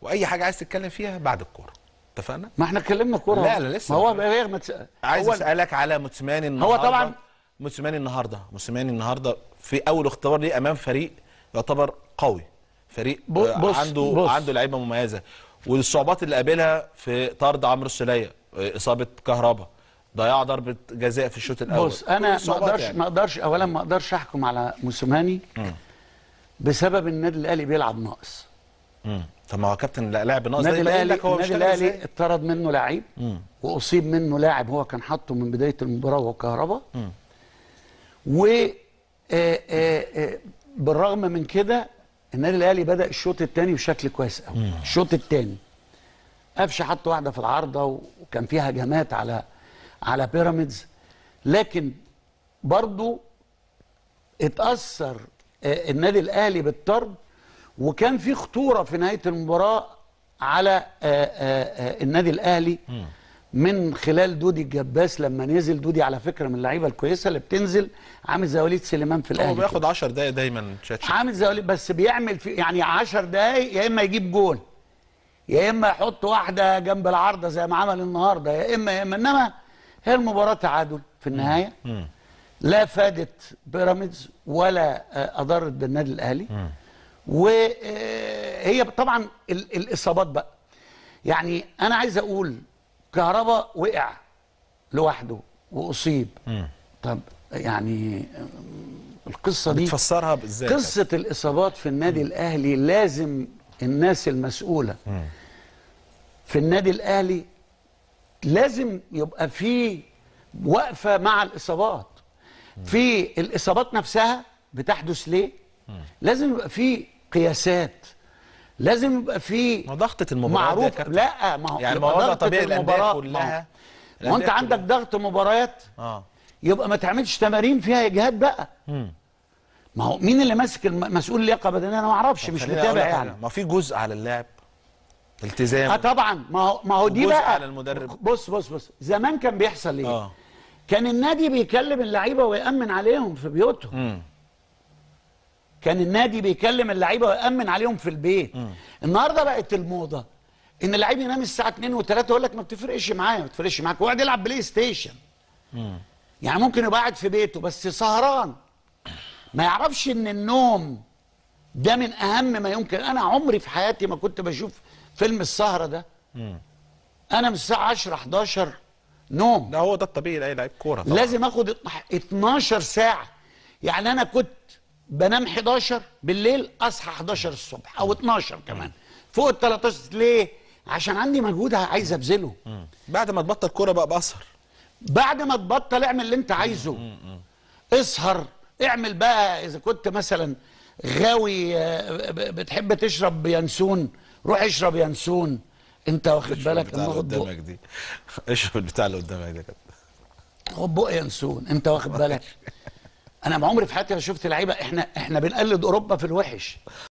واي حاجه عايز تتكلم فيها بعد الكوره اتفقنا ما احنا اتكلمنا كوره لا، لا، لسه. ما هو بقى ما تس... عايز هو اسالك على موسيماني النهارده طبعاً- موسيماني النهارده موسيماني النهارده في اول اختبار ليه امام فريق يعتبر قوي فريق ب- آه، بص- عنده بص. عنده لعيبه مميزه والصعوبات اللي قابلها في طرد عمرو السوليه آه، اصابه كهربا ضياع ضربه جزاء في الشوط الاول بص كل انا ما الصعوبات اقدرش يعني. ما اقدرش اولا ما اقدرش احكم على موسيماني بسبب النادي الاهلي بيلعب ناقص مم. طب ما هو كابتن لا- لاعب ناقص ده النادي يبين الاهلي لك هو النادي بيشتغل الاهلي ازاي اتطرد منه لعيب واصيب منه لاعب هو كان حاطه من بدايه المباراه وهو كهربا و آه، آه، آه، بالرغم من كده النادي الاهلي بدا الشوط الثاني بشكل كويس قوي الشوط الثاني قفشه حط واحده في العارضه وكان فيها هجمات على على بيراميدز لكن برضو اتاثر آه، النادي الاهلي بالطرد وكان في خطوره في نهايه المباراه على آه، آه، آه، النادي الاهلي من خلال دودي الجباس لما نزل دودي على فكره من اللعيبه الكويسه اللي بتنزل عامل زي وليد سليمان في هو الاهلي بياخد كده. 10 دقايق دايما تشاتش عامل زي وليد بس بيعمل في يعني 10 دقايق يا اما يجيب جول يا اما يحط واحده جنب العارضه زي ما عمل النهارده يا اما يا اما انما هي المباراه تعادل في النهايه لا فادت بيراميدز ولا آه، اضرت بالنادي الاهلي وهي طبعا ال- الاصابات بقى يعني انا عايز اقول كهربا وقع لوحده واصيب طب يعني آه، القصه دي بتفسرها ازاي قصة الإصابات في النادي الأهلي لازم الناس المسؤولة في النادي الأهلي لازم يبقى في وقفة مع الإصابات في الإصابات نفسها بتحدث ليه لازم يبقى في قياسات لازم يبقى في ما ضغطة المباراة معروف دي يا كابتن. لا ما هو يعني يبقى ما هو ده ضغطة طبيعي الأندية المباراة. كلها. ما هو انت الأندية عندك كلها. ضغط مباريات اه يبقى ما تعملش تمارين فيها اجهاد بقى ما هو مين اللي ماسك الم- مسؤول اللياقه بدنيه انا ما اعرفش مش خليني أقول متابع لك يعني حاجة. ما في جزء على اللاعب التزام اه طبعا ما هو ما هو دي وجزء بقى على المدرب. بص بص بص زمان كان بيحصل ايه اه كان النادي بيكلم اللعيبه ويامن عليهم في بيوتهم امم كان النادي بيكلم اللعيبه ويامن عليهم في البيت النهارده بقت الموضه ان اللعيب ينام الساعه 2 و3 يقول لك ما بتفرقش معايا ما بتفرقش معاك ويقعد يلعب بلاي ستيشن يعني ممكن يبقى قاعد في بيته بس سهران ما يعرفش ان النوم ده من اهم ما يمكن انا عمري في حياتي ما كنت بشوف فيلم السهره ده انا من الساعه 10 11 نوم ده هو ده الطبيعي لاي لعيب كوره طبعا لازم اخد 12 ساعه يعني انا كنت بنام 11 بالليل اصحى 11 الصبح او 12 كمان فوق ال 13 ليه عشان عندي مجهود عايز ابذله مم. بعد ما تبطل كوره بقى بأسهر بعد ما تبطل اعمل اللي انت عايزه اسهر اعمل بقى اذا كنت مثلا غاوي آه، ب- بتحب تشرب ينسون روح اشرب ينسون انت واخد بالك البتاع اللي اما خد بق قدامك دي اشرب البتاع اللي قدامك ده كده خد بق ينسون انت واخد بالك انا عمري في حياتي ما شفت لعيبه احنا احنا بنقلد اوروبا في الوحش